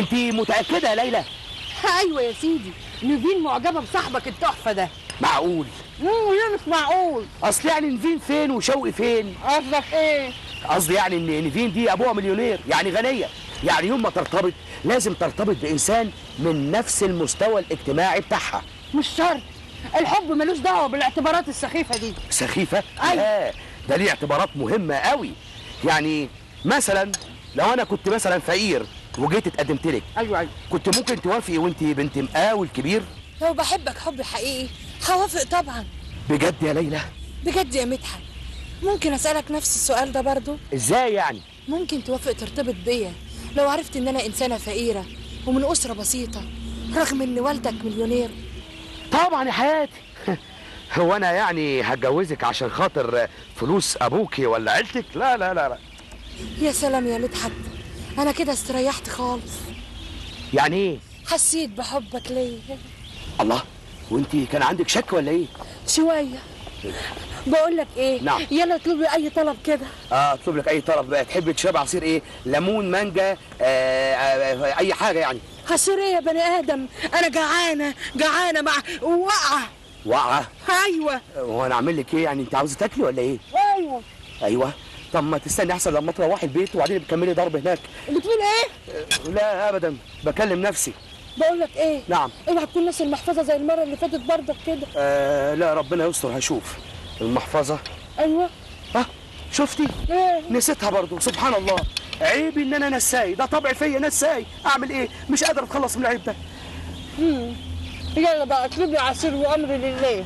انت متاكده يا ليلى ايوه يا سيدي نيفين معجبه بصاحبك التحفه ده معقول مم، ليه مش معقول اصل يعني نيفين فين وشوقي فين قصدك ايه قصدي يعني ان نيفين دي ابوها مليونير يعني غنيه يعني يوم ما ترتبط لازم ترتبط بانسان من نفس المستوى الاجتماعي بتاعها مش شرط الحب ملوش دعوه بالاعتبارات السخيفه دي سخيفه أيوة. لا ده ليه اعتبارات مهمه قوي يعني مثلا لو انا كنت مثلا فقير وجيت اتقدمت لك ايوه ايوه كنت ممكن توافقي وانت بنت مقاول كبير لو بحبك حب حقيقي هوافق طبعا بجد يا ليلى بجد يا مدحت ممكن اسالك نفس السؤال ده برضو ازاي يعني ممكن توافق ترتبط بيا لو عرفت ان انا انسانه فقيره ومن اسره بسيطه رغم ان والدك مليونير طبعا يا حياتي هو انا يعني هتجوزك عشان خاطر فلوس ابوكي ولا عيلتك لا لا لا لا يا سلام يا مدحت انا كده استريحت خالص يعني ايه حسيت بحبك ليا الله وانت كان عندك شك ولا ايه شويه بقول لك ايه نعم. يلا اطلب لي اي طلب كده اه اطلب لك اي طلب بقى تحب تشرب عصير ايه ليمون مانجا آه آه اي حاجه يعني عصير ايه يا بني ادم انا جعانه جعانه مع وقعه واقعه ايوه هو انا اعمل لك ايه يعني انت عاوزه تاكلي ولا ايه ايوه ايوه طب ما تستني احسن لما تروحي البيت وبعدين بتكملي ضرب هناك بتقول ايه لا ابدا بكلم نفسي بقول لك ايه نعم اوعى تكون ناسي المحفظه زي المره اللي فاتت برضك كده آه لا ربنا يستر هشوف المحفظه ايوه اه شفتي ايه نسيتها برضو سبحان الله عيب ان انا نساي ده طبع فيا نساي اعمل ايه مش قادر اتخلص من العيب ده يلا بقى اطلب لي عصير وامري لله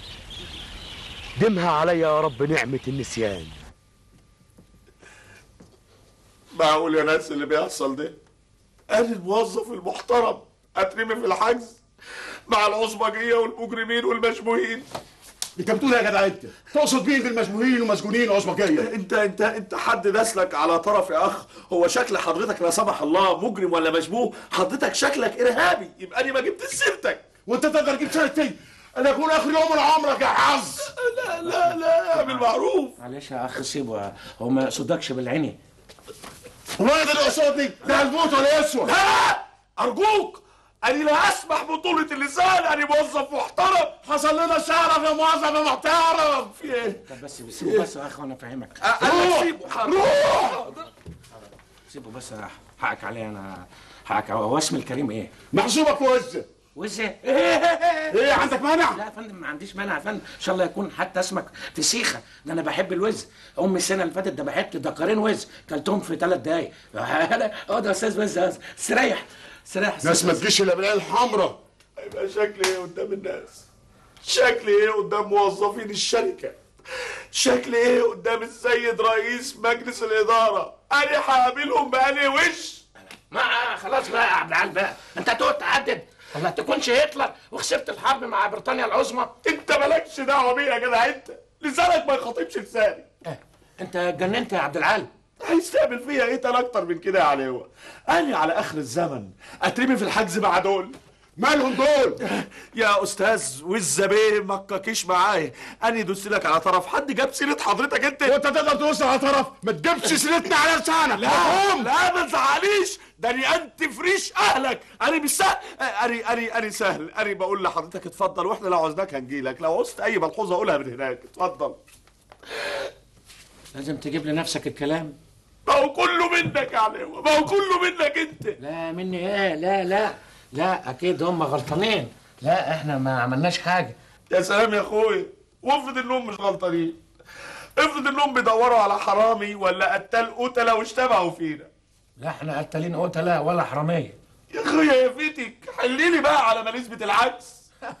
دمها عليا يا رب نعمه النسيان معقول يا ناس اللي بيحصل ده انا الموظف المحترم اترمي في الحجز مع العصبجيه والمجرمين والمشبوهين انت بتقول ايه يا جدع انت؟ تقصد مين بالمشبوهين ومسجونين وعصبجيه؟ انت انت انت حد داسلك على طرف يا اخ هو شكل حضرتك لا سمح الله مجرم ولا مشبوه حضرتك شكلك ارهابي يبقى انا ما جبت سيرتك وانت تقدر تجيب سنتين انا اكون اخر يوم من عمرك يا حظ لا لا لا اعمل معروف معلش يا اخ سيبه هو ما يقصدكش بالعيني والله ده اللي قصادي ده هتموت ولا يسوى ها ارجوك انا لا اسمح بطولة اللسان انا موظف محترم حصل لنا شرف يا موظف يا محترم في ايه؟ طب بس سيبه بس يا اخ وانا افهمك انا سيبه روح سيبه بس حقك عليا انا حقك هو اسم الكريم ايه؟ محسوبك وزه وزه ايه عندك مانع؟ لا يا فندم ما عنديش مانع يا فندم ان شاء الله يكون حتى اسمك فسيخه ده انا بحب الوز امي السنه اللي فاتت ذبحت دكارين وز كلتهم في ثلاث دقايق اه ده استاذ وز استريح استريح ناس ما تجيش الا بالعين الحمراء هيبقى شكلي ايه قدام الناس شكلي ايه قدام موظفين الشركة شكلي ايه قدام السيد رئيس مجلس الإدارة أنا هقابلهم بأني وش ما خلاص بقى يا عبد العال بقى انت هتقعد تعدد والله تكونش هتلر وخسرت الحرب مع بريطانيا العظمى انت مالكش دعوة بيا يا جدع انت لسانك ما يخاطبش لساني انت اتجننت يا عبد العال هيستقبل فيا ايه تاني اكتر من كده يا عليوة انا على اخر الزمن اترمي في الحجز مع دول مالهم دول؟ يا استاذ والزبيه ما تكاكيش معايا انا دوست لك على طرف حد جاب سيره حضرتك انت وانت تقدر توصل على طرف ما تجيبش سيرتنا على لسانك لا لا ما تزعليش ده انا انت فريش اهلك انا مش سهل انا انا انا سهل انا بقول لحضرتك اتفضل واحنا لو عوزناك هنجيلك لو عوزت اي ملحوظه اقولها من هناك اتفضل لازم تجيب لنفسك الكلام ما هو كله منك يا عليوة ما هو كله منك انت لا مني ايه لا لا لا اكيد هم غلطانين لا احنا ما عملناش حاجه يا سلام يا اخويا وافرض انهم مش غلطانين افرض انهم بيدوروا على حرامي ولا قتال قتله واشتبهوا فينا لا احنا قتالين قتله ولا حراميه يا اخويا يا فيتك حليلي بقى على ما نثبت العكس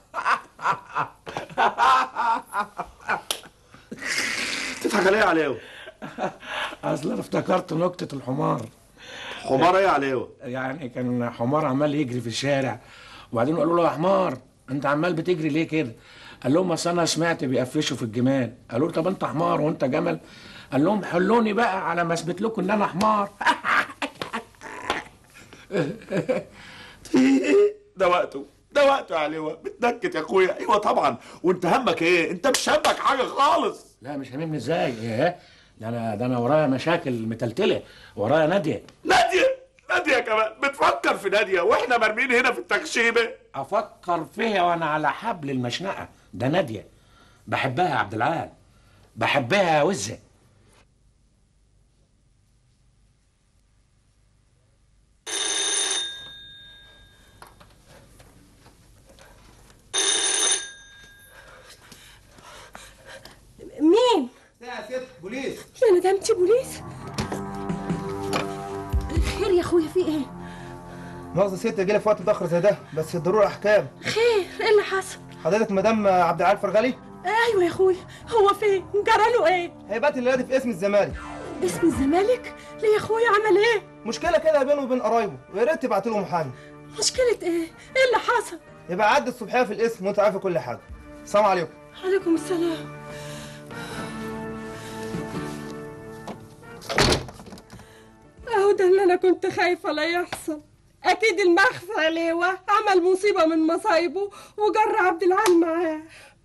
تضحك عليا يا عليوة اصل انا افتكرت نكته الحمار حمار ايه يا عليوة يعني كان حمار عمال يجري في الشارع وبعدين قالوا له يا حمار انت عمال بتجري ليه كده قال لهم اصل انا سمعت بيقفشوا في الجمال قالوا له طب انت حمار وانت جمل قال لهم حلوني بقى على ما اثبت لكم ان انا حمار ده وقته ده وقته يا عليوة بتنكت يا اخويا ايوه طبعا وانت همك ايه انت مش همك حاجه خالص لا مش هممني ازاي ايه ده انا ده انا ورايا مشاكل متلتله ورايا ناديه ناديه ناديه كمان بتفكر في ناديه واحنا مرمين هنا في التخشيبه افكر فيها وانا على حبل المشنقه ده ناديه بحبها يا عبد العال بحبها يا وزه مين يا ست بوليس يا ندمتي بوليس خير يا اخويا في ايه مؤاخذة ست جالي في وقت متأخر زي ده بس الضرورة أحكام خير ايه اللي حصل حضرتك مدام عبد العال فرغلي ايوه يا اخويا هو فين جرى له ايه هيبات اللي في اسم الزمالك اسم الزمالك ليه يا اخويا عمل ايه مشكلة كده بينه وبين قرايبه ويا ريت تبعت له محامي مشكله ايه ايه اللي حصل يبقى عدى الصبحية في الاسم وأنت عارفة كل حاجة السلام عليكم عليكم السلام اهو ده اللي انا كنت خايفه لا يحصل اكيد المخفى ليوه عمل مصيبه من مصايبه وجر عبد العال معاه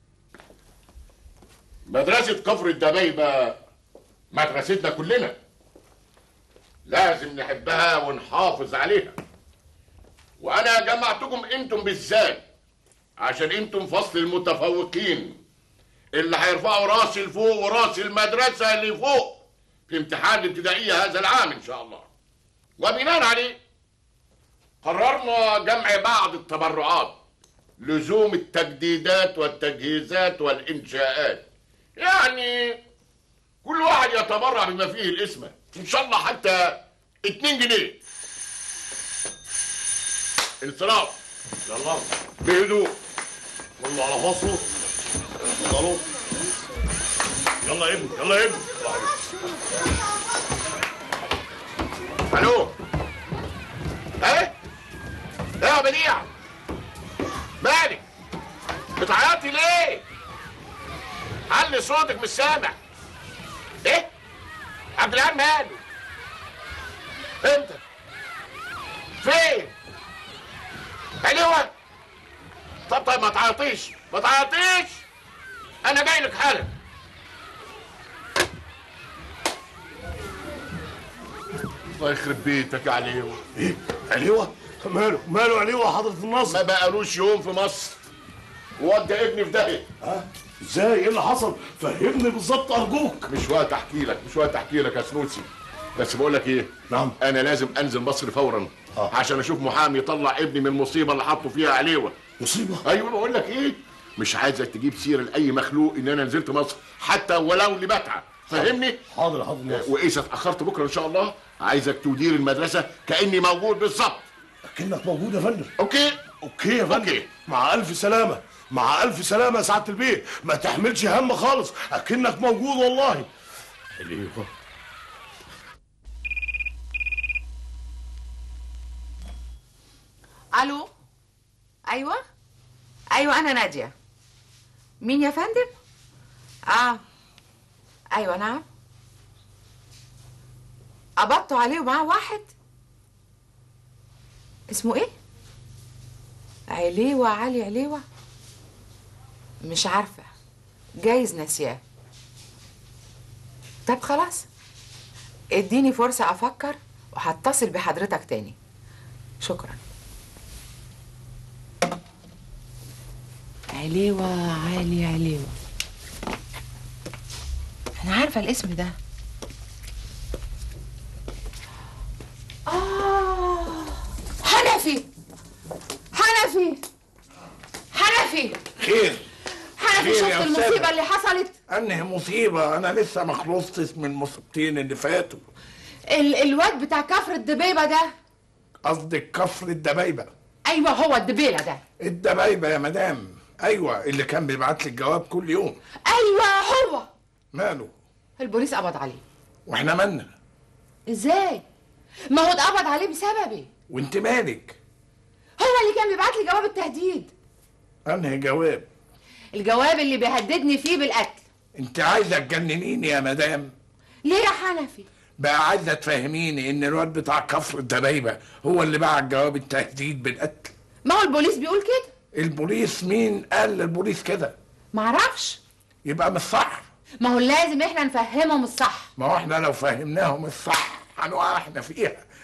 مدرسة كفر الدبايبة مدرستنا كلنا لازم نحبها ونحافظ عليها وأنا جمعتكم أنتم بالذات عشان أنتم فصل المتفوقين اللي هيرفعوا راسي لفوق وراس المدرسة اللي فوق في امتحان الابتدائية هذا العام إن شاء الله وبناء عليه قررنا جمع بعض التبرعات لزوم التجديدات والتجهيزات والإنشاءات يعني كل واحد يتبرع بما فيه الاسم ان شاء الله حتى 2 جنيه انصراف يلا بهدوء كله على فصله اتفضلوا يلا يا ابني يلا يا ابني الو ايه ايه يا بديع مالك بتعيطي ليه علي صوتك مش سامع ايه عبد العال ماله امتى فين علوة طب طيب ما تعيطيش ما تعيطيش انا جاي لك حالا الله يخرب بيتك يا عليوة ايه عليوه ماله ماله عليوه حضره الناصر ما بقالوش يوم في مصر وودى ابني في داهيه ها ازاي ايه اللي حصل فهمني بالظبط ارجوك مش وقت احكي لك مش وقت احكي لك يا سنوسي بس بقول لك ايه نعم. انا لازم انزل مصر فورا آه. عشان اشوف محامي يطلع ابني من المصيبه اللي حطوا فيها عليوه مصيبه ايوه بقول لك ايه مش عايزك تجيب سيره لاي مخلوق ان انا نزلت مصر حتى ولو لبتعه فاهمني حاضر حاضر ناصر واذا اتاخرت بكره ان شاء الله عايزك تدير المدرسه كاني موجود بالظبط اكنك موجود يا فندم اوكي اوكي يا فندم أوكي. مع الف سلامه مع الف سلامه يا سعاده البيه ما تحملش هم خالص اكنك موجود والله عليوه الو ايوه ايوه انا ناديه مين يا فندم اه ايوه نعم قبضتوا عليه ومعاه واحد اسمه ايه عليوة علي عليوة مش عارفة جايز ناسياه طب خلاص اديني فرصة افكر وهتصل بحضرتك تاني شكرا عليوة علي عليوة أنا عارفة الاسم ده آه حنفي حنفي حنفي خير حنفي خير شفت يا المصيبة أستاذة. اللي حصلت انهي مصيبة انا لسه ما خلصتش من المصيبتين اللي فاتوا ال الواد بتاع كفر الدبيبة ده قصدك كفر الدبايبة أيوة هو الدبيلة ده الدبايبة يا مدام ايوه اللي كان بيبعت لي الجواب كل يوم أيوة هو ماله البوليس قبض عليه واحنا مالنا إزاي؟ ما هو اتقبض عليه بسببي وانت مالك هو اللي كان بيبعت لي جواب التهديد انهي جواب الجواب اللي بيهددني فيه بالقتل انت عايزه تجننيني يا مدام ليه يا حنفي بقى عايزه تفهميني ان الواد بتاع كفر الدبايبة هو اللي بعت جواب التهديد بالقتل ما هو البوليس بيقول كده البوليس مين قال للبوليس كده معرفش يبقى مش صح ما هو لازم احنا نفهمهم الصح ما هو احنا لو فهمناهم الصح هنقع احنا فيها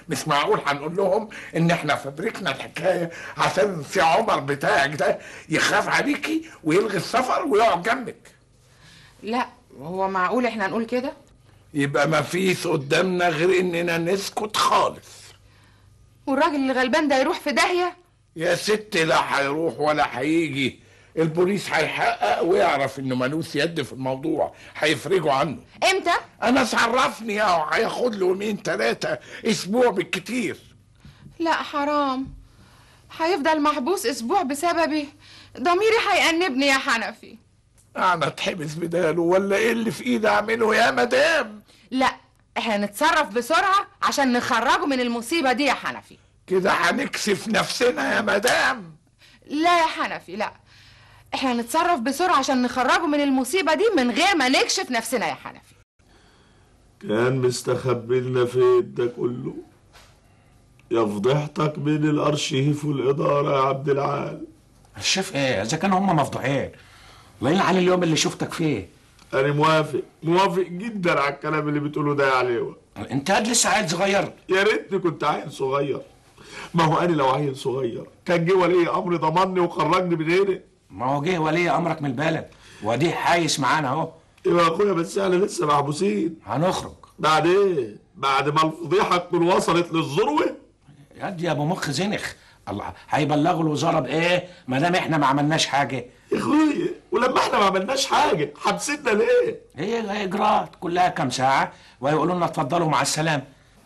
مش معقول هنقول لهم ان احنا فبركنا الحكايه عشان سي عمر بتاعك ده يخاف عليكي ويلغي السفر ويقعد جنبك لا هو معقول احنا نقول كده يبقى ما فيش قدامنا غير اننا نسكت خالص والراجل الغلبان ده يروح في داهيه يا ست لا هيروح ولا هيجي البوليس هيحقق ويعرف انه ملوش يد في الموضوع هيفرجوا عنه امتى انا عرفني اهو هياخد له يومين ثلاثه اسبوع بالكتير لا حرام هيفضل محبوس اسبوع بسببي ضميري هيأنبني يا حنفي انا اتحبس بداله ولا ايه اللي في ايدي اعمله يا مدام لا احنا نتصرف بسرعه عشان نخرجه من المصيبه دي يا حنفي كده هنكسف نفسنا يا مدام لا يا حنفي لا احنا نتصرف بسرعه عشان نخرجه من المصيبه دي من غير ما نكشف نفسنا يا حنفي كان مستخبي لنا فين ده كله يا فضيحتك بين الارشيف والاداره يا عبد العال الشيف ايه اذا كانوا هم مفضوحين الله يلعن اليوم اللي شفتك فيه انا موافق موافق جدا على الكلام اللي بتقوله ده يا عليوه انت قد لسه عيل صغير يا ريتني كنت عيل صغير ما هو انا لو عيل صغير كان جه ولي امر ضمني وخرجني من هنا ما هو جه ولي امرك من البلد واديه حايس معانا اهو يبقى يا اخويا بس احنا لسه محبوسين هنخرج بعد ايه بعد ما الفضيحه تكون وصلت للذروه يا دي يا ابو مخ زنخ الله هيبلغوا الوزاره بايه ما دام احنا ما عملناش حاجه يا اخويا ولما احنا ما عملناش حاجه حبستنا ليه هي اجراءات كلها كام ساعه ويقولوا لنا اتفضلوا مع السلامه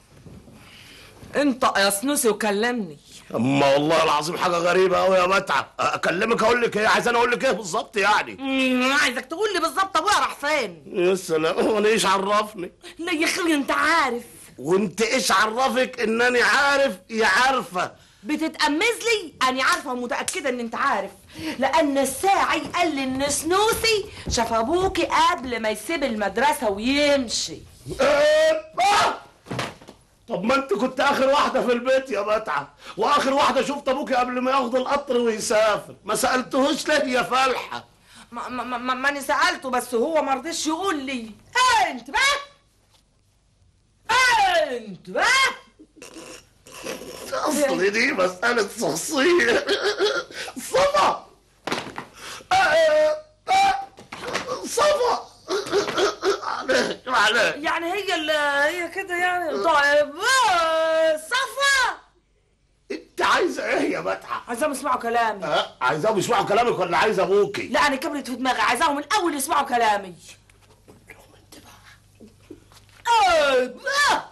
انت يا سنوسي وكلمني اما والله العظيم حاجه غريبه قوي يا متعه اكلمك اقول لك ايه عايزان اقول لك ايه بالظبط يعني انا عايزك تقول لي بالظبط ابويا راح فين يا سلام وانا ايش عرفني لا يا اخي انت عارف وانت ايش عرفك انني عارف يا عارفه بتتأمز لي انا عارفه ومتاكده ان انت عارف لان الساعي قال لي ان سنوسي شاف ابوكي قبل ما يسيب المدرسه ويمشي طب ما انت كنت اخر واحده في البيت يا متعه واخر واحده شفت ابوكي قبل ما ياخد القطر ويسافر ما سالتهوش ليه يا فالحه ما ما ما ماني سالته بس هو ما رضيش يقول لي انت بقى انت بقى اصل دي مساله شخصيه صفا آه، آه، صفا عليك عليك يعني هي اللي هي كده يعني طيب آه، صفا انت عايزه ايه يا متعه عايزاهم يسمعوا كلامي أه، عايزاهم يسمعوا كلامك ولا عايزه ابوكي لا انا كبرت في دماغي عايزاهم من الاول يسمعوا كلامي آه، آه.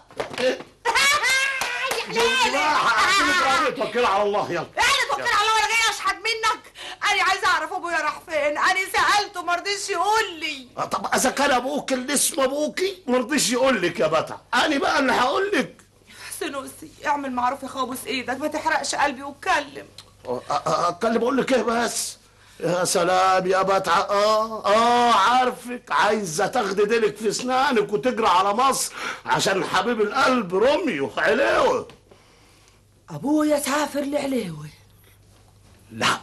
توكل على الله يلا انا توكل على الله ولا جاي اشحت منك انا عايزه اعرف ابويا راح فين انا سالته ما رضيش يقول لي آه، طب اذا كان ابوك اللي اسمه ابوكي ما رضيش يقول لك يا متعه انا بقى اللي هقول لك سنوسي اعمل معروف يا خابوس ايدك ما تحرقش قلبي واتكلم أه، أه، اتكلم اقول لك ايه بس يا سلام يا متعه اه اه عارفك عايزه تاخدي ديلك في اسنانك وتجري على مصر عشان حبيب القلب روميو عليوه ابويا سافر لعليوي لا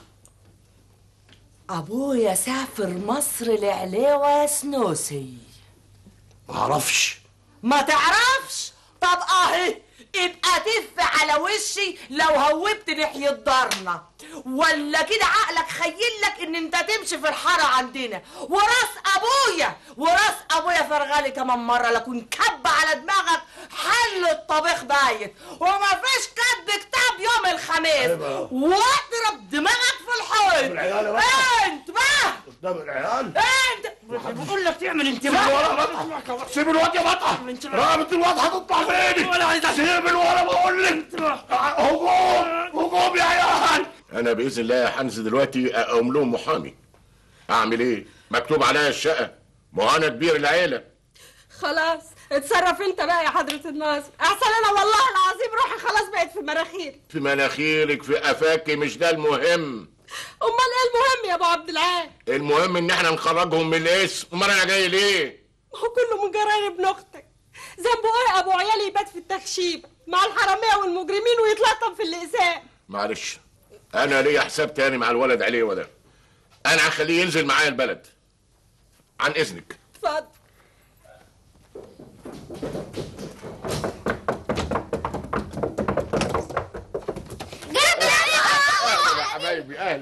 ابويا سافر مصر لعليوة يا سنوسي معرفش ما تعرفش طب اهي ابقى تف على وشي لو هوبت ناحية دارنا ولا كده عقلك خيلك ان انت تمشي في الحارة عندنا وراس ابويا وراس ابويا فرغالي كمان مرة لكن كب على دماغك حل الطبيخ بايت وما فيش كتب كتاب يوم الخميس أيوة. واضرب دماغك في الحيط العيال يا باشا. انت بقى قدام العيال انت بقول لك تعمل سيب الورق انتباه بطل سيب الواد يا بطل رقبة الواد هتطلع فين ولا عايز أسمع. سيب الورق بقول لك هجوم هجوم يا عيال انا باذن الله هنزل دلوقتي اقوم لهم محامي اعمل ايه مكتوب عليا الشقه ما هو انا كبير العيله خلاص اتصرف انت بقى يا حضرة الناظر احسن انا والله العظيم روحي خلاص بقت في مناخيري في مناخيرك في قفاكي مش ده المهم امال ايه المهم يا ابو عبد العال المهم ان احنا نخرجهم من الاسم امال انا جاي ليه ما هو كله من جرار ابن اختك ذنبه ايه ابو عيالي يبات في التخشيب مع الحراميه والمجرمين ويتلطم في الاقسام معلش انا ليا حساب تاني مع الولد عليه وده انا هخليه ينزل معايا البلد عن اذنك اتفضل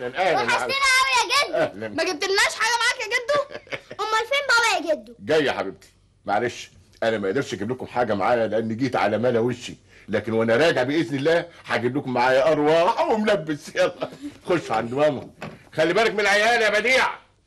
اهلا اهلا وحشتنا قوي يا جدو اهلا ما جبتلناش حاجه معاك يا جدو امال فين بابا يا جدو جاي يا حبيبتي معلش انا ما قدرتش اجيب لكم حاجه معايا لان جيت على ملا وشي لكن وانا راجع باذن الله هجيب لكم معايا ارواح وملبس يلا خش عند ماما خلي بالك من العيال يا بديع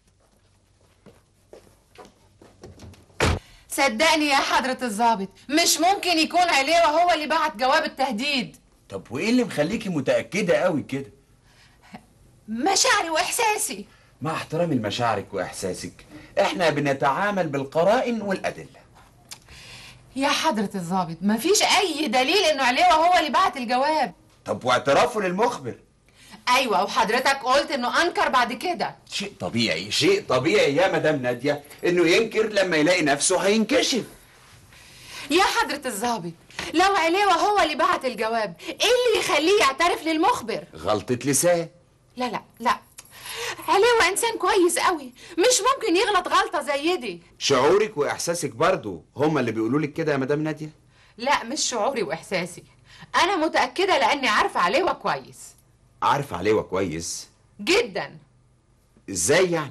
صدقني يا حضرة الضابط مش ممكن يكون عليه هو اللي بعت جواب التهديد طب وايه اللي مخليكي متاكده قوي كده مشاعري واحساسي مع احترامي لمشاعرك واحساسك احنا بنتعامل بالقرائن والادله يا حضرة الضابط مفيش أي دليل إنه عليه هو اللي بعت الجواب طب واعترافه للمخبر أيوة وحضرتك قلت إنه أنكر بعد كده شيء طبيعي شيء طبيعي يا مدام ناديه انه ينكر لما يلاقي نفسه هينكشف يا حضرة الضابط لو عليه هو اللي بعت الجواب إيه اللي يخليه يعترف للمخبر غلطه لسان لا لا لا عليه إنسان كويس قوي مش ممكن يغلط غلطة زي دي شعورك واحساسك برضو هما اللي بيقولوا لك كده يا مدام ناديه لا مش شعوري وإحساسي أنا متأكدة لأني عارفة عليه كويس عارف عليه كويس جدا ازاي يعني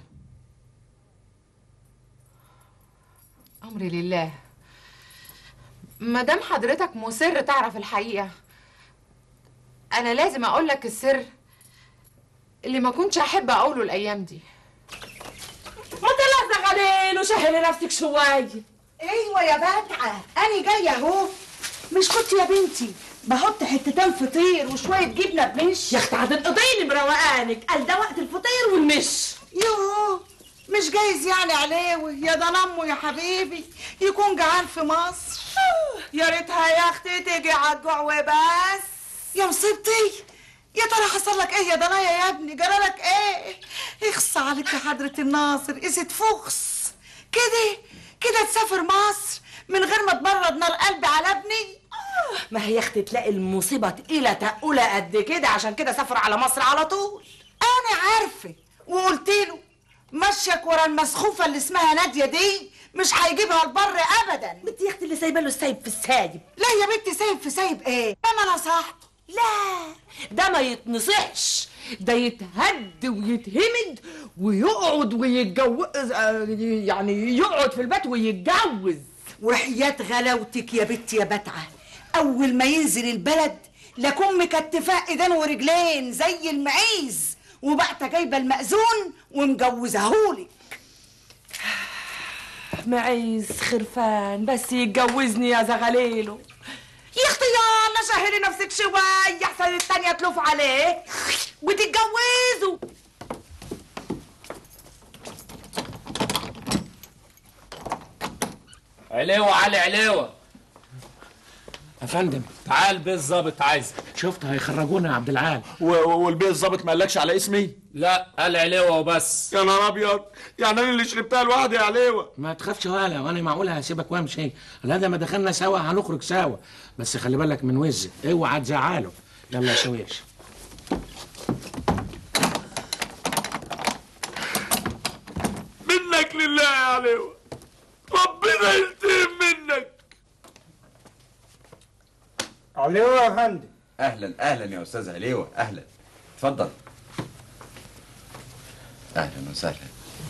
أمري لله مادام حضرتك مصر تعرف الحقيقة أنا لازم أقول لك السر اللي ما كنتش أحب أقوله الأيام دي ما تلزق عليه وسهلي نفسك شوية ايوه يا بتعه انا جايه اهو مش كنت يا بنتي بحط حتتين فطير وشويه جبنه بمش يا اختي هتنقضيني بروقانك قال ده وقت الفطير والمش يوه مش جايز يعني عليه يا ده امه يا حبيبي يكون جعان في مصر يا ريتها يا اختي تيجي على الجوع وبس يا مصيبتي يا ترى حصل لك ايه يا ضنايا يا ابني جرى لك ايه اخص عليك يا حضرة الناصر قست فخس كده كده تسافر مصر من غير ما تبرد نار قلبي على ابني ما هي يا اختي تلاقي المصيبة تقيلة تقولة قد كده عشان كده سافر على مصر على طول انا عارفه وقلت له مشيك ورا المسخوفه اللي اسمها ناديه دي مش هيجيبها البر ابدا بنتي يا اختي اللي سايبه له السايب في السايب لا يا بنتي سايب في سايب ايه انا نصحته لا ده ما يتنصحش ده يتهد ويتهمد ويقعد ويتجوز آه، يعني يقعد في البيت ويتجوز وحياة غلاوتك يا بنتي يا بتعه اول ما ينزل البلد لكون مكتفاه ايدين ورجلين زي المعيز وبقت جايبه المأذون ومجوزهولك معيز خرفان بس يتجوزني يا زغليله يا اختي يلا شهري نفسك شوية احسن التانية تلوف عليه وتتجوزوا عليوة علي عليوة يا فندم تعال بيه الظابط عايزك شفت هيخرجونا يا عبد العال والبيه الظابط ما قالكش على اسمي لا قال عليوة وبس يا نهار ابيض يعني انا اللي شربتها لوحدي يا عليوه ما تخافش ولا وانا معقول هسيبك وامشي لا ده ما دخلنا سوا هنخرج سوا بس خلي بالك من وز اوعى تزعله يلا يا شويش منك لله يا عليوه ربنا ينتقم منك عليوه يا فندم اهلا اهلا يا استاذ عليوه اهلا اتفضل اهلا وسهلا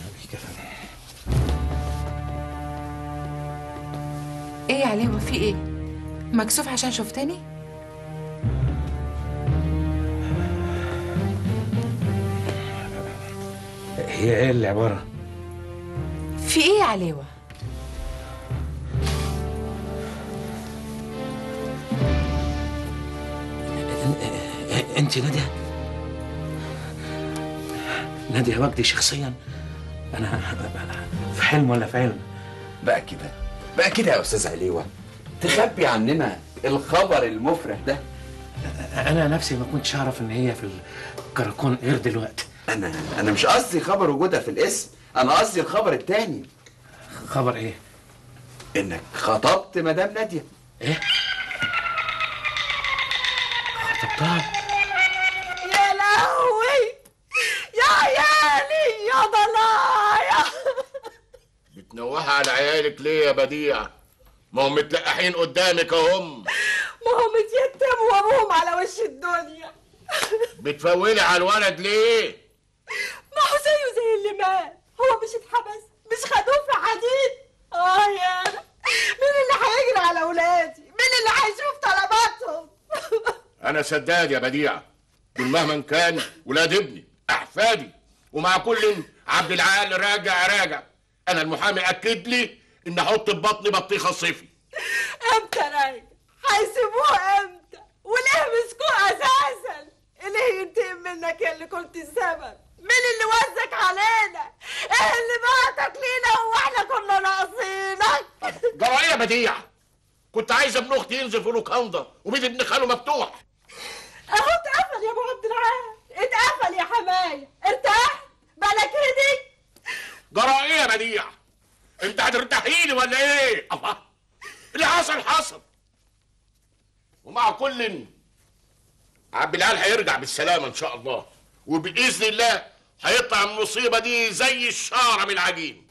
إيه يا عليوة في إيه؟ مكسوف عشان شفتني؟ هي ايه العباره في إيه يا عليوة؟ انت ناديه ناديه وجدي شخصيا انا في حلم ولا في علم بقى كده بقى كده يا استاذ عليوه تخبي عننا الخبر المفرح ده انا نفسي ما كنتش اعرف ان هي في الكراكون غير دلوقتي انا انا مش قصدي خبر وجودها في الاسم انا قصدي الخبر التاني خبر ايه انك خطبت مدام ناديه ايه خطبتها يا لهوي يا عيالي يا ضنايا بتنوهها على عيالك ليه يا بديع ما هم متلقحين قدامك اهم ما هم اتيتموا وابوهم على وش الدنيا بتفولي على الولد ليه ما هو زيه زي اللي مات هو مش اتحبس مش خدوه في حديد اه يا أنا. مين اللي هيجري على اولادي مين اللي هيشوف طلباتهم انا سداد يا بديع دول مهما كان ولاد ابني احفادي ومع كل عبد العال راجع راجع انا المحامي اكد لي ان احط في بطني بطيخه صيفي امتى راجع هيسيبوه امتى وليه مسكوه اساسا ليه ينتقم منك يا اللي كنت السبب مين اللي وزك علينا ايه اللي بعتك لينا واحنا كنا ناقصينك جرى ايه يا بديع كنت عايز ابن اختي ينزل في لوكاندا وبيت ابن خاله مفتوح اهو اتقفل يا ابو عبد العال اتقفل يا حماية ارتاح بالك هدي جرى ايه يا بديع انت هترتاحيلي ولا ايه الله اللي حصل حصل ومع كل عبد العال هيرجع بالسلامه ان شاء الله وباذن الله هيطلع من المصيبه دي زي الشعره من العجين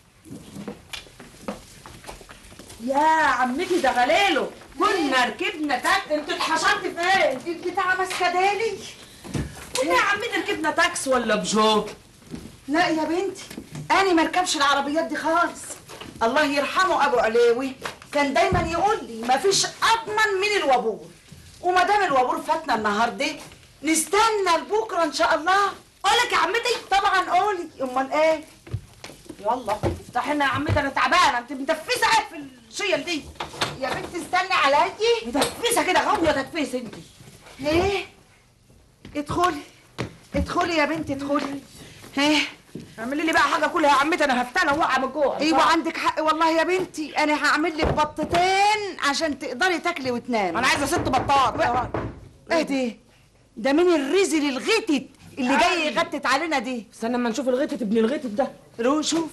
يا عمتي ده غليله كنا ركبنا تاكس انت اتحشرت فين؟ البتاعة ماسكة دالي كنا يا عمتي ركبنا تاكس ولا بجو؟ لا يا بنتي انا ما اركبش العربيات دي خالص الله يرحمه ابو عليوي كان دايما يقول لي مفيش اضمن من الوابور وما دام الوابور فاتنا النهارده نستنى لبكره ان شاء الله قولك يا عمتي طبعا قولي امال ايه يلا افتحي لنا يا عمتي انا تعبانه انت مدفسه ايه في الشيل دي يا بنتي استني عليا مدفسه كده غاويه تدفيس انت ايه ادخلي ادخلي يا بنتي ادخلي ايه اعملي لي بقى حاجه كلها يا عمتي انا هفتنى واقعه من الجوع ايوه عندك حق والله يا بنتي انا هعمل لك بطتين عشان تقدري تاكلي وتنامي انا عايزه ست بطات ايه دي ده مين الرزل الغتت اللي جاي يغتت علينا دي استنى اما نشوف الغتت ابن الغتت ده روح شوف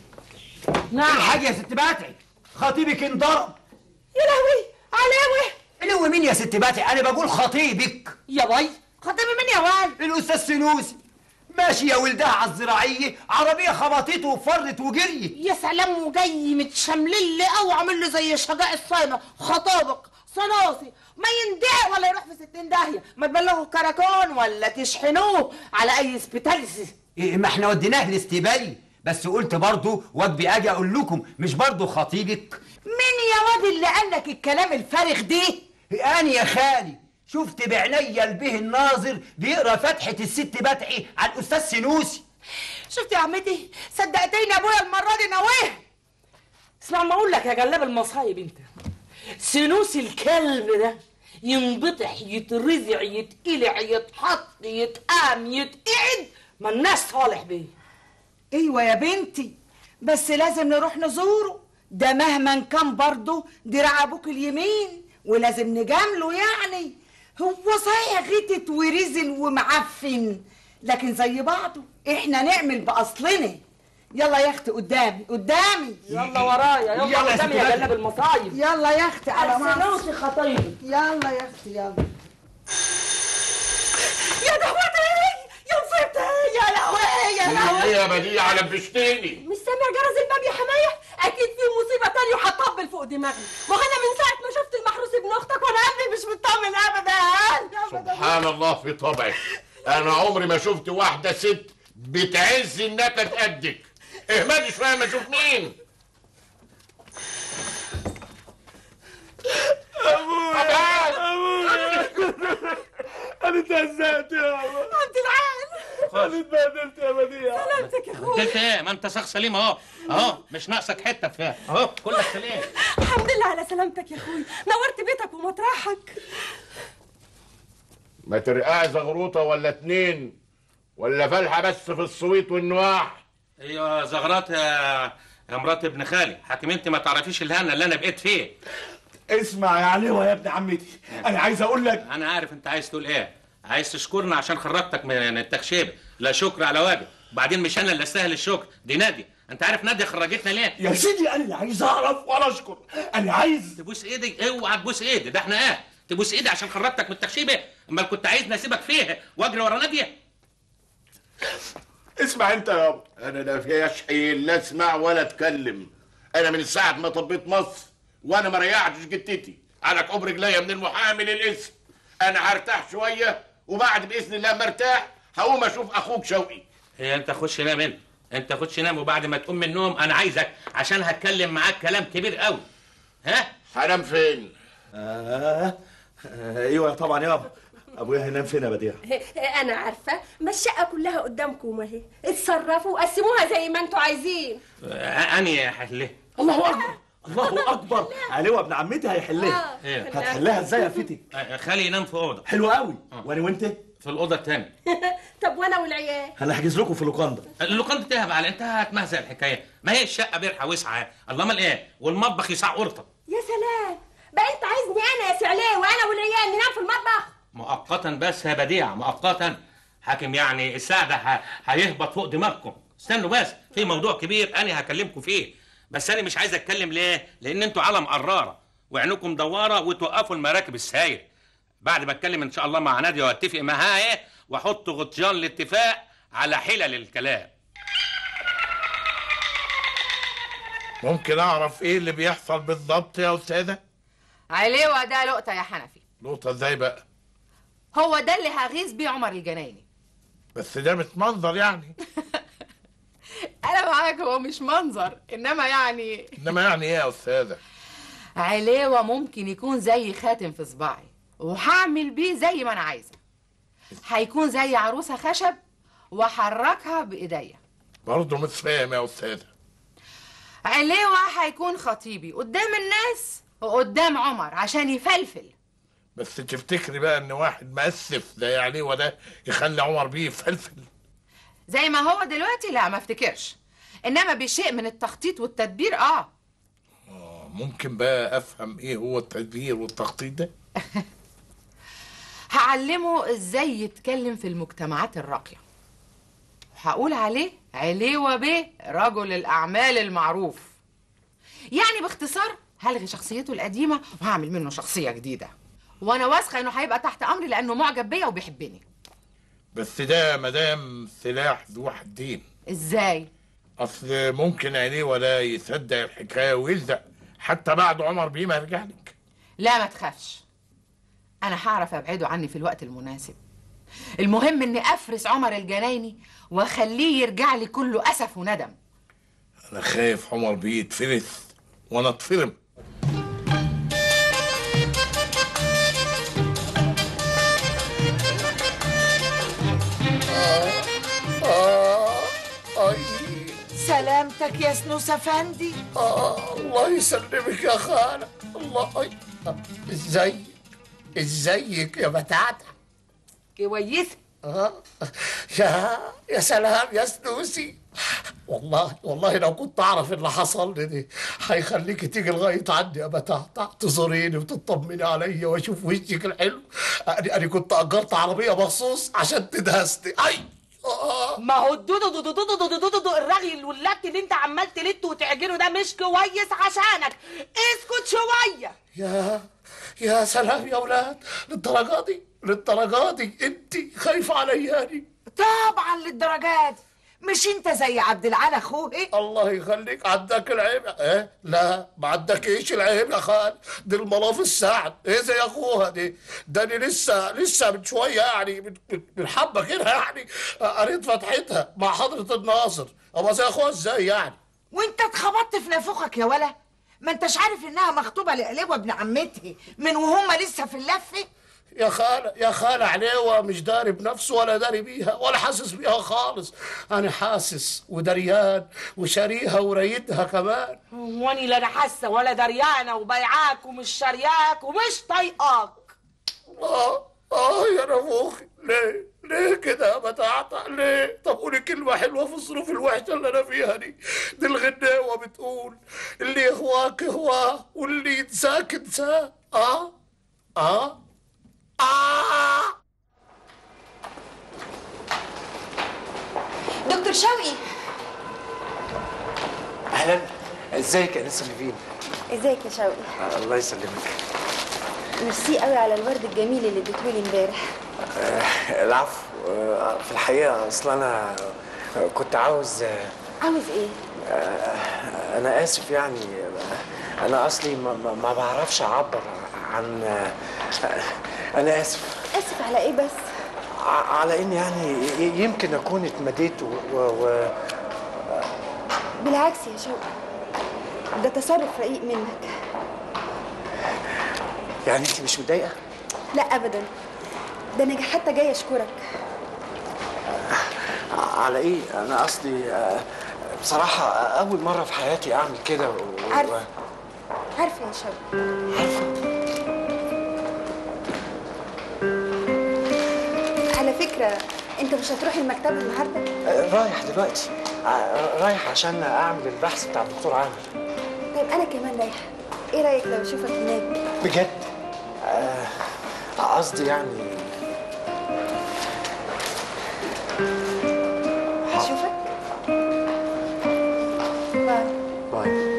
نعم الحاج يا ست باتعي خطيبك انضرب يا لهوي علاوي علو مين يا ست باتعي انا بقول خطيبك يا باي خطيبي مين يا واد الاستاذ سنوسي ماشي يا ولدها على الزراعيه عربيه خبطته وفرت وجريت يا سلام وجاي متشملل قوي عامل له زي شجاع الصايمه خطابق صناصي ما يندعي ولا يروح في ستين داهيه ما تبلغوا كراكون ولا تشحنوه على اي سبيتاليسي إيه ما احنا وديناه الاستبالي بس قلت برضه وجبي اجي اقول لكم مش برضه خطيبك مين يا واد اللي قال لك الكلام الفارغ دي انا يا خالي شفت بعينيا البيه الناظر بيقرا فتحه الست بتعي على الاستاذ سنوسي شفت يا عمتي صدقتيني ابويا المره دي نواه اسمع ما اقول لك يا جلاب المصايب انت سنوس الكلب ده ينبطح يترزع يتقلع يتحط يتقام يتقعد ما الناس صالح بيه ايوه يا بنتي بس لازم نروح نزوره ده مهما كان برضه دراع ابوك اليمين ولازم نجامله يعني هو صحيح غتت ورزل ومعفن لكن زي بعضه احنا نعمل باصلنا يلا يا اختي قدامي قدامي يلا ورايا يلا, يلا يا قدامي ست يا بدر. جلاب المصايب يلا يا اختي على السنوسي خطيبي يلا يا اختي يلا يا دهوتي يا مصيبتي يا لهوي يا لهوي ايه يا بديع لبشتني مش سامع جرس الباب يا حماية أكيد في مصيبة تانية وهتطبل فوق دماغي ما هو أنا من ساعة ما شفت المحروس ابن أختك وأنا قلبي مش مطمن أبدا سبحان الله في طبعك انا عمري ما شفت واحده ست بتعز النكد قدك اهمدي شويه ما اشوف مين انا اتهزقت يا عم عبد العال انا اتبهدلت يا بديع سلامتك يا أخويا قلت ايه ما انت شخص سليم اهو اهو مش ناقصك حته فيها اهو كلك سليم الحمد لله على سلامتك يا أخويا نورت بيتك ومطرحك ما ترقعي زغروطه ولا اتنين ولا فالحه بس في الصويت والنواح ايوه زغرات يا يا مرات ابن خالي حاكم انت ما تعرفيش الهنا اللي انا بقيت فيه اسمع يا علوة يا ابن عمتي انا عايز اقول لك انا عارف انت عايز تقول ايه عايز تشكرنا عشان خرجتك من التخشيب لا شكر على واجب وبعدين مش انا اللي استاهل الشكر دي نادي انت عارف نادي خرجتنا ليه يا سيدي انا اللي عايز اعرف ولا اشكر انا عايز تبوس ايدي اوعى تبوس ايدي ده احنا ايه تبوس ايدي عشان خرجتك من التخشيبه امال كنت عايزني اسيبك فيه واجري ورا ناديه اسمع انت يابا انا لا فيهاش حيل لا اسمع ولا اتكلم انا من ساعه ما طبيت مصر وانا ما ريحتش جتتي على كوب رجليا من المحامي للاسم انا هرتاح شويه وبعد باذن الله مرتاح هقوم اشوف اخوك شوقي هي انت خش نام انت انت خش نام وبعد ما تقوم من النوم انا عايزك عشان هتكلم معاك كلام كبير قوي ها هنام فين آه. آه. ايوه طبعا يابا ابويا هينام فين يا بديع انا عارفه ما الشقه كلها قدامكم اهي اتصرفوا وقسموها زي ما انتوا عايزين اني حله الله اكبر الله اكبر علي ابن عمتي هيحلها إيه؟ هتحلها ازاي يا فتي خالي ينام في اوضه حلو قوي وانا وانت في الاوضه الثانيه طب وانا والعيال هنحجز لكم في اللوكاندا اللوكاندا تهب على انت هتمهزق الحكايه ما هي الشقه بيرحه وسعه الله امال ايه والمطبخ يسع قرطه يا سلام بقى انت عايزني انا يا سعليه وانا والعيال ننام في المطبخ مؤقتا بس يا بديع مؤقتا حاكم يعني الساعة ده ه- هيهبط فوق دماغكم استنوا بس في موضوع كبير انا هكلمكم فيه بس انا مش عايز اتكلم ليه لان انتوا علم قراره وعينكم دواره وتوقفوا المراكب الساير بعد ما اتكلم ان شاء الله مع ناديه واتفق معاها ايه واحط غطيان الاتفاق على حلل الكلام ممكن اعرف ايه اللي بيحصل بالضبط يا استاذه عليوة ده لقطة يا حنفي نقطه ازاي بقى هو ده اللي هغيظ بيه عمر الجنايني بس ده متمنظر يعني انا معاك هو مش منظر انما يعني انما يعني ايه يا استاذه عليوة ممكن يكون زي خاتم في صباعي وهعمل بيه زي ما انا عايزه هيكون زي عروسه خشب واحركها بايديا برضه مش فاهم يا استاذه عليوة هيكون خطيبي قدام الناس وقدام عمر عشان يفلفل بس تفتكري بقى ان واحد مأسف زي عليه وده يخلي عمر بيه يفلفل زي ما هو دلوقتي لا ما افتكرش انما بشيء من التخطيط والتدبير اه ممكن بقى افهم ايه هو التدبير والتخطيط ده هعلمه ازاي يتكلم في المجتمعات الراقية وهقول عليه عليوة بيه رجل الأعمال المعروف يعني باختصار هلغي شخصيته القديمة وهعمل منه شخصية جديدة وأنا واثقة إنه هيبقى تحت أمري لأنه معجب بيا وبيحبني بس ده مدام سلاح ذو حدين إزاي؟ اصل ممكن عينيه ولا يصدق الحكايه ويلزق حتى بعد عمر بيه ما يرجع لك لا ما تخافش أنا هعرف أبعده عني في الوقت المناسب المهم إني أفرس عمر الجنايني وأخليه يرجع لي كله أسف وندم انا خايف عمر بيه يتفرس وانا اتفرم آه أي سلامتك يا سنوس افندي آه الله يسلمك يا خالة الله أي آه، ازيك ازيك يا بتاعتك كويسة آه يا يا سلام يا سنوسي والله والله لو كنت اعرف اللي حصل لي دي هيخليكي تيجي لغايه عندي يا بتاعتع تزوريني وتطمني عليا واشوف وشك الحلو انا انا كنت اجرت عربيه مخصوص عشان تدهسني اي ما هو الدودو دودو دودو دودو دودو دودو الرغي واللت اللي انت عمال تلت وتعجنه ده مش كويس عشانك اسكت شويه يا يا سلام يا اولاد للدرجه دي للدرجه دي انت خايفه علياني طبعا للدرجات مش انت زي عبد العال اخوه الله يخليك عندك العيب ايه لا ما عندك ايش العيب يا خال دي الملاف السعد ايه زي اخوها دي ده انا لسه لسه من شويه يعني من, من- من حبه كده يعني قريت فتحتها مع حضره الناصر ابقى زي اخوها ازاي يعني وانت اتخبطت في نافوخك يا ولا ما انتش عارف انها مخطوبه لقليوه ابن عمتها من وهم لسه في اللفه يا خالة يا خالة عليوة مش داري بنفسه ولا داري بيها ولا حاسس بيها خالص أنا حاسس ودريان وشاريها ورايدها كمان واني لا انا حاسه ولا دريانه وبيعاك ومش شارياك ومش طايقاك آه آه يا نفوخي ليه ليه كده يا بتعطى ليه طب قولي كلمة حلوة في الظروف الوحشة اللي أنا فيها دي دي الغناوة بتقول اللي يهواك هواه واللي ينساك انساه آه آه آه دكتور شوقي اهلا ازيك يا انسه نيفين ازيك يا شوقي آه، الله يسلمك ميرسي قوي على الورد الجميل اللي اديتهولي امبارح آه، العفو آه، في الحقيقه اصلا انا آه، كنت عاوز آه، عاوز ايه آه، انا اسف يعني آه، انا اصلي ما, ما- ما بعرفش اعبر عن آه، آه، انا اسف اسف على ايه بس ع- على ان يعني ي- يمكن اكون اتمديت و, و... و... بالعكس يا شوقي ده تصرف رقيق منك يعني انت مش متضايقه لا ابدا ده انا حتى جاي اشكرك على ايه انا قصدي آه، بصراحه اول مره في حياتي اعمل كده و... و- عارفة. عارفه يا شوقي على فكره انت مش هتروح المكتبه النهارده آه، رايح دلوقتي آه، رايح عشان اعمل البحث بتاع الدكتور عامر طيب انا كمان رايحه ايه رايك لو اشوفك هناك بجد آه، قصدي يعني هشوفك باي باي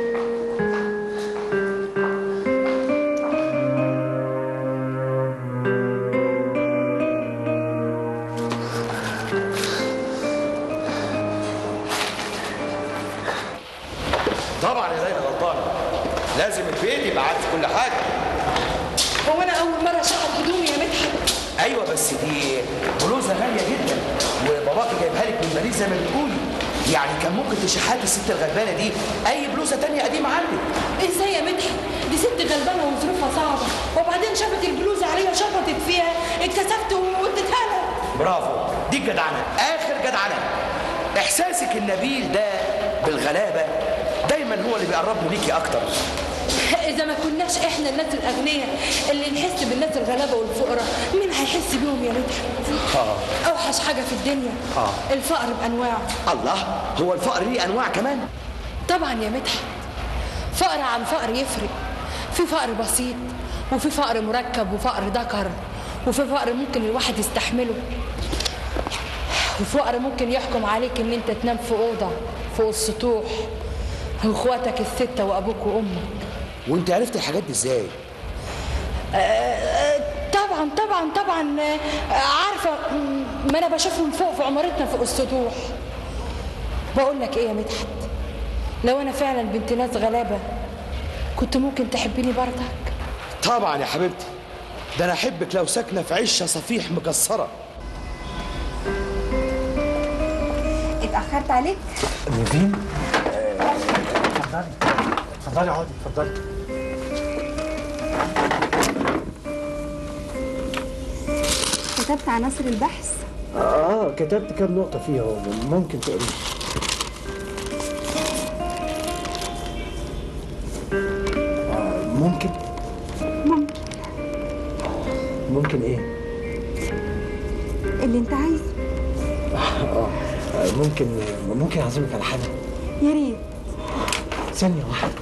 طبعا يا ليلى غلطانه لازم البيت يبقى عارف كل حاجه هو انا اول مره اشحط هدومي يا مدحت ايوه بس دي بلوزه غاليه جدا وباباكي جايبها لك من باريس زي ما بتقولي يعني كان ممكن تشحاتي الست الغلبانه دي اي بلوزه تانية قديمه عندك ازاي يا مدحت دي ست غلبانه وظروفها صعبه وبعدين شافت البلوزه عليها شفطت فيها اتكسفت واديتها لها برافو دي الجدعنه اخر جدعنه احساسك النبيل ده بالغلابه دايما هو اللي بيقربني ليكي اكتر اذا ما كناش احنا الناس الاغنياء اللي نحس بالناس الغلابه والفقراء مين هيحس بيهم يا مدحت اه اوحش حاجه في الدنيا اه الفقر بانواعه الله هو الفقر ليه انواع كمان طبعا يا مدحت فقر عن فقر يفرق في فقر بسيط وفي فقر مركب وفقر ذكر وفي فقر ممكن الواحد يستحمله وفقر ممكن يحكم عليك ان انت تنام في اوضه فوق السطوح واخواتك السته وابوك وامك وانت عرفت الحاجات دي ازاي آه، آه، طبعا طبعا طبعا آه، عارفه م- ما انا بشوفهم فوق في عمارتنا فوق السطوح بقول لك ايه يا مدحت لو انا فعلا بنت ناس غلابه كنت ممكن تحبيني برضك طبعا يا حبيبتي ده انا احبك لو ساكنه في عشه صفيح مكسره اتاخرت عليك نيفين اتفضلي اتفضلي اقعدي اتفضلي كتبت عناصر البحث اه كتبت كام نقطة فيها اهو ممكن تقريه آه ممكن ممكن ممكن ايه؟ اللي انت عايزه اه آه، ممكن ممكن اعزمك على حاجة يا ريت ثانية واحدة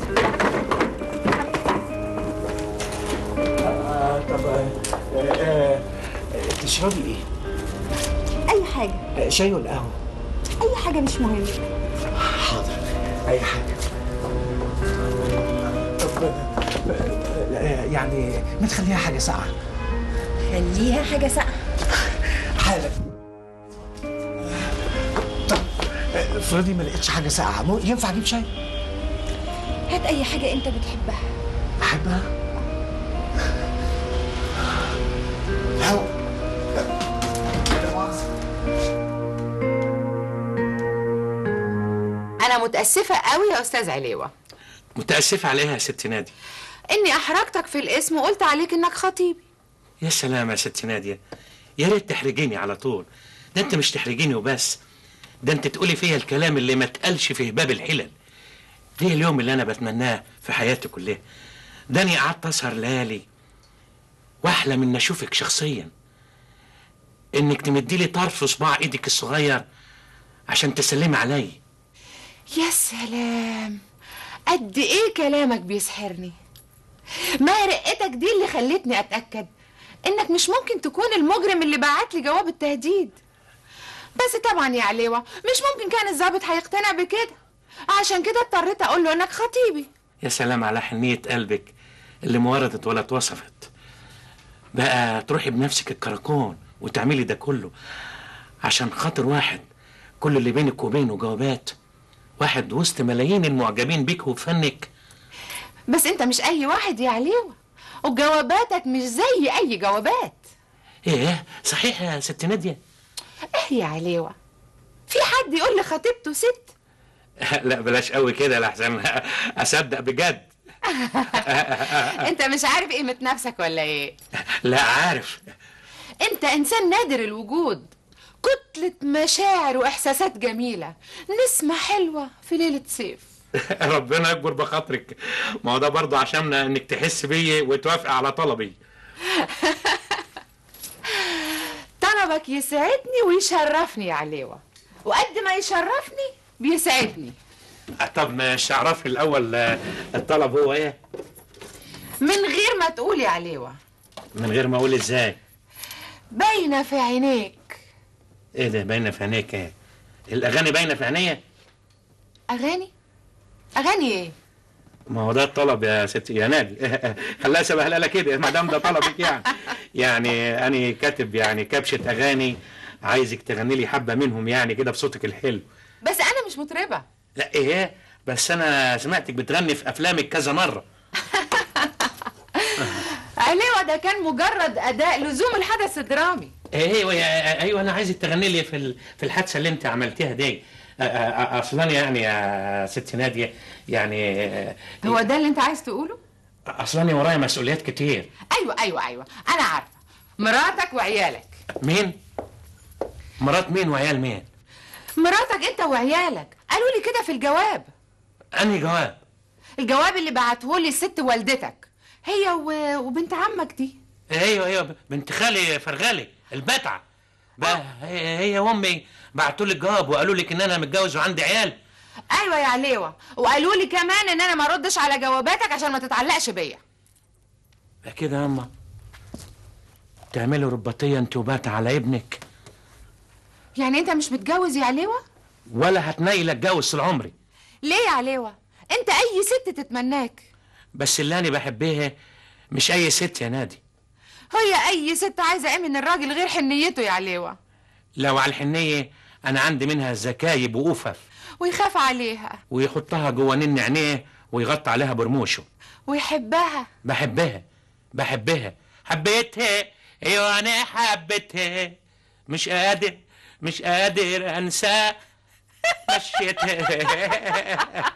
آه طب آه آه آه تشربي ايه؟ اي حاجه آه شاي ولا قهوة؟ اي حاجه مش مهمه حاضر اي حاجة طب آه، آه، يعني ما تخليها حاجة ساقعة خليها حاجه ساقعه حالا طب آه، افرضي ما لقيتش حاجة ساقعة مو- ينفع اجيب شاي؟ هات اي حاجه انت بتحبها احبها هو انا متاسفه قوي يا استاذ عليوه متأسف عليها يا ست نادي اني احرجتك في الاسم وقلت عليك انك خطيبي يا سلام يا ست نادية يا ريت تحرجيني على طول ده انت مش تحرجيني وبس ده انت تقولي فيا الكلام اللي ما اتقالش في هباب الحلل ده اليوم اللي انا بتمناه في حياتي كلها ده اني قعدت اسهر ليالي واحلم ان اشوفك شخصيا انك تمدي لي طرف صباع ايدك الصغير عشان تسلمي عليا يا سلام قد ايه كلامك بيسحرني ما رقتك دي اللي خلتني اتاكد انك مش ممكن تكون المجرم اللي بعت لي جواب التهديد بس طبعا يا عليوه مش ممكن كان الضابط هيقتنع بكده عشان كده اضطريت اقول له انك خطيبي يا سلام على حنية قلبك اللي ما وردت ولا اتوصفت بقى تروحي بنفسك الكراكون وتعملي ده كله عشان خاطر واحد كل اللي بينك وبينه جوابات واحد وسط ملايين المعجبين بيك وبفنك بس انت مش اي واحد يا عليوه وجواباتك مش زي اي جوابات ايه صحيح يا ست ناديه ايه يا عليوة في حد يقول لخطيبته ست لا بلاش قوي كده لحسن اصدق بجد انت مش عارف قيمة نفسك ولا ايه لا عارف انت انسان نادر الوجود كتلة مشاعر واحساسات جميلة نسمة حلوة في ليلة صيف ربنا يكبر بخاطرك ما هو ده برضه عشان انك تحس بيا وتوافق على طلبي طلبك يسعدني ويشرفني يا عليوة وقد ما يشرفني بيسعدني طب مش اعرف الاول آه، الطلب هو ايه من غير ما تقول يا عليوة من غير ما اقول ازاي باينة في عينيك ايه ده باينه في عينيك ايه الاغاني باينه في عينيا أغاني أغاني إيه ما هو ده الطلب يا ستي يا نادي خليها سبهلله كده ما دام ده طلبك يعني يعني انا كاتب يعني كبشه اغاني عايزك تغني لي حبه منهم يعني كده بصوتك الحلو بس أنا مش مطربة لا ايه بس انا سمعتك بتغني في افلامك كذا مره عليوة ده كان مجرد أداء لزوم الحدث الدرامي ايوه يا- ايوه انا عايزك تغني لي في ال- في الحادثه اللي انت عملتيها دي أ- أ- اصلا يعني يا ست ناديه يعني هو ده اللي أنت عايز تقوله اصلا أنا ورايا مسؤوليات كتير أيوة أيوة أيوة أنا عارفة مراتك وعيالك مين مرات مين وعيال مين مراتك أنت وعيالك قالوا لي كده في الجواب انهي جواب الجواب اللي بعته لي الست والدتك هي و... وبنت عمك دي ايوه ايوه بنت خالي فرغالي البتعه بقى هي هي وامي بعتوا لي الجواب وقالوا لك ان انا متجوز وعندي عيال ايوه يا عليوه وقالوا لي كمان ان انا ما اردش على جواباتك عشان ما تتعلقش بيا كده يا اما تعملي رباطيه انت وبات على ابنك يعني انت مش متجوز يا عليوه ولا هتنيل اتجوز طول عمري ليه يا عليوه انت اي ست تتمناك بس اللي انا بحبها مش اي ست يا نادي هي اي ست عايزه ايه من الراجل غير حنيته يا عليوه لو على الحنيه انا عندي منها زكايب وقفف ويخاف عليها ويحطها جوه نن عينيه ويغطي عليها برموشه ويحبها بحبها بحبها حبيتها ايوه انا حبيتها مش قادر مش قادر انسى مشيتها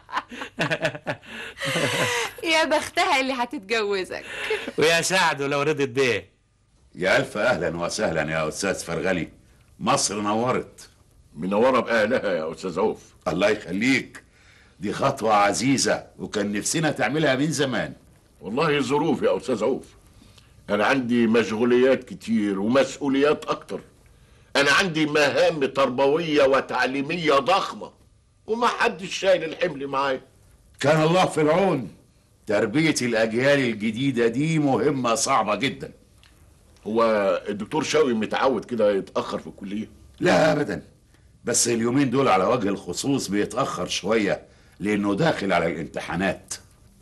يا بختها اللي هتتجوزك ويا سعد لو رضيت بيه يا ألف أهلا وسهلا يا أستاذ فرغلي مصر نورت منورة بأهلها يا أستاذ عوف الله يخليك دي خطوة عزيزة وكان نفسنا تعملها من زمان والله ظروف يا أستاذ عوف أنا عندي مشغوليات كتير ومسؤوليات أكتر أنا عندي مهام تربوية وتعليمية ضخمة وما حدش شايل الحمل معايا كان الله في العون تربية الأجيال الجديدة دي مهمة صعبة جدا هو الدكتور شوقي متعود كده يتأخر في الكلية لا أبدا بس اليومين دول على وجه الخصوص بيتأخر شوية لأنه داخل على الامتحانات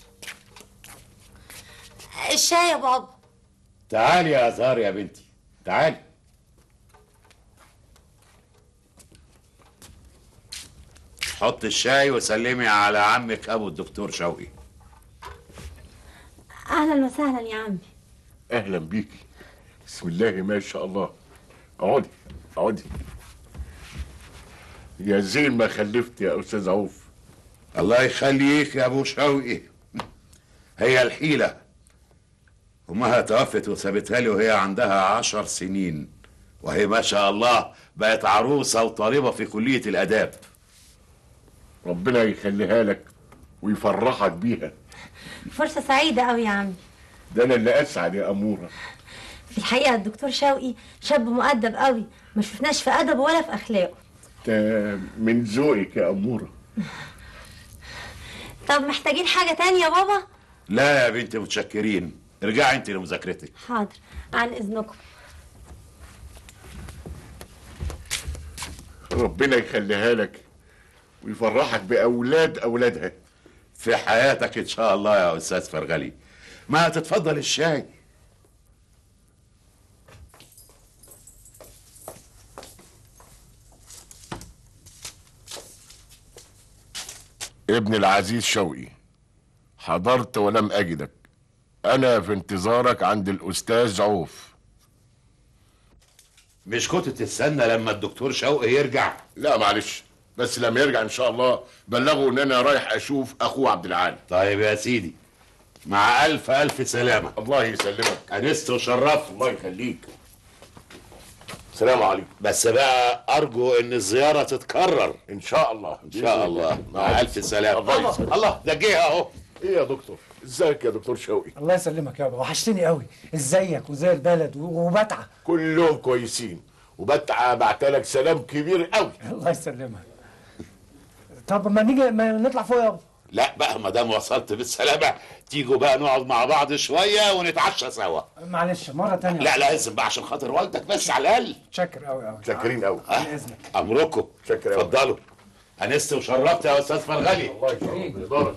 الشاي يا بابا تعالي يا أزهار يا بنتي تعالي حط الشاي وسلمي على عمك أبو الدكتور شوقي اهلا وسهلا يا عمي أهلا بيكي بسم الله ما شاء الله اقعدي اقعدي يا زين ما خلفت يا أستاذ عوف الله يخليك يا أبو شوقي هي الحيلة أمها توفت وسابتها لي وهي عندها عشر سنين وهي ما شاء الله بقت عروسة وطالبة في كلية الآداب ربنا يخليها لك ويفرحك بيها فرصة سعيدة قوي يا عمي ده أنا اللي أسعد يا أمورة في الحقيقة الدكتور شوقي شاب مؤدب قوي ما شفناش في أدبه ولا في أخلاقه ده من ذوقك يا أمورة طب محتاجين حاجة تانية يا بابا لا يا بنتي متشكرين ارجعي انت لمذاكرتك حاضر عن إذنكم ربنا يخليها لك ويفرحك بأولاد أولادها في حياتك ان شاء الله يا استاذ فرغلي ما تتفضل الشاي ابن العزيز شوقي حضرت ولم أجدك أنا في انتظارك عند الأستاذ عوف مش كنت تستنى لما الدكتور شوقي يرجع لا معلش بس لما يرجع ان شاء الله بلغه ان انا رايح اشوف اخوه عبد العال طيب يا سيدي مع الف الف سلامه الله يسلمك انست وشرفت الله يخليك سلام عليكم بس بقى ارجو ان الزياره تتكرر ان شاء الله ان شاء الله مع الف سلامه الله يسلمك. الله ده جه اهو ايه يا دكتور ازيك يا دكتور شوقي الله يسلمك يابا وحشتني قوي ازيك وزي البلد و- وبتعه كلهم كويسين وبتع بعتلك سلام كبير قوي الله يسلمك طب ما نيجي ما نطلع فوق يابا لا بقى ما دام وصلت بالسلامه تيجوا بقى نقعد مع بعض شويه ونتعشى سوا معلش مره تانية لا لازم بقى عشان خاطر والدك بس على الاقل شكر قوي قوي شاكرين قوي باذنك امركم شكرا أوي. اتفضلوا انست وشرفت يا استاذ فرغلي الله يكرمك ويبارك.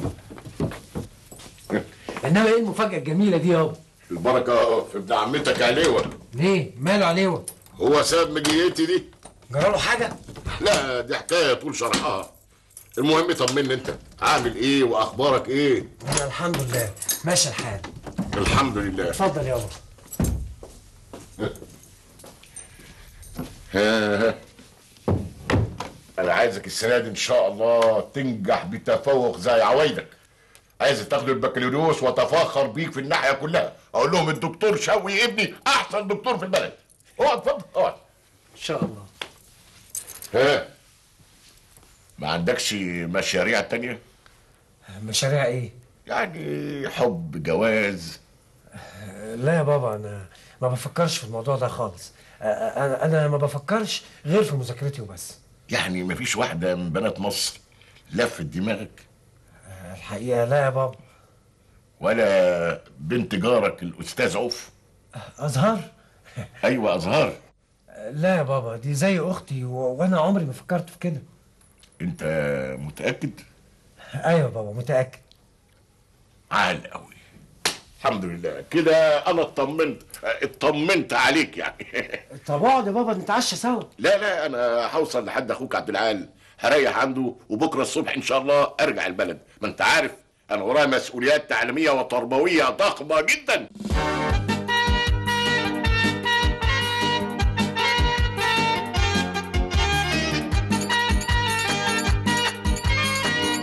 انما ايه المفاجاه الجميله دي يابا البركه في ابن عمتك عليوه ليه ماله عليه هو سبب مجيتي دي جراله حاجه لا دي حكايه طول شرحها المهم طمني انت عامل ايه واخبارك ايه انا الحمد لله ماشي الحال الحمد لله اتفضل يابا ها ها. انا عايزك السنه دي ان شاء الله تنجح بتفوق زي عوايدك عايز تاخد البكالوريوس واتفاخر بيك في الناحيه كلها اقول لهم الدكتور شوقي ابني احسن دكتور في البلد اقعد اتفضل اقعد ان شاء الله ها ما عندكش مشاريع تانية مشاريع ايه يعني حب جواز لا يا بابا انا ما بفكرش في الموضوع ده خالص انا انا ما بفكرش غير في مذاكرتي وبس يعني مفيش واحده من بنات مصر لفت دماغك الحقيقه لا يا بابا ولا بنت جارك الاستاذ عوف ازهر ايوه ازهار لا يا بابا دي زي اختي و... وانا عمري ما فكرت في كده انت متاكد ايوه بابا متاكد عال قوي الحمد لله كده انا اطمنت اطمنت عليك يعني طب اقعد يا بابا نتعشى سوا لا لا انا هوصل لحد اخوك عبد العال هريح عنده وبكره الصبح ان شاء الله ارجع البلد ما انت عارف انا ورايا مسؤوليات تعليميه وتربويه ضخمه جدا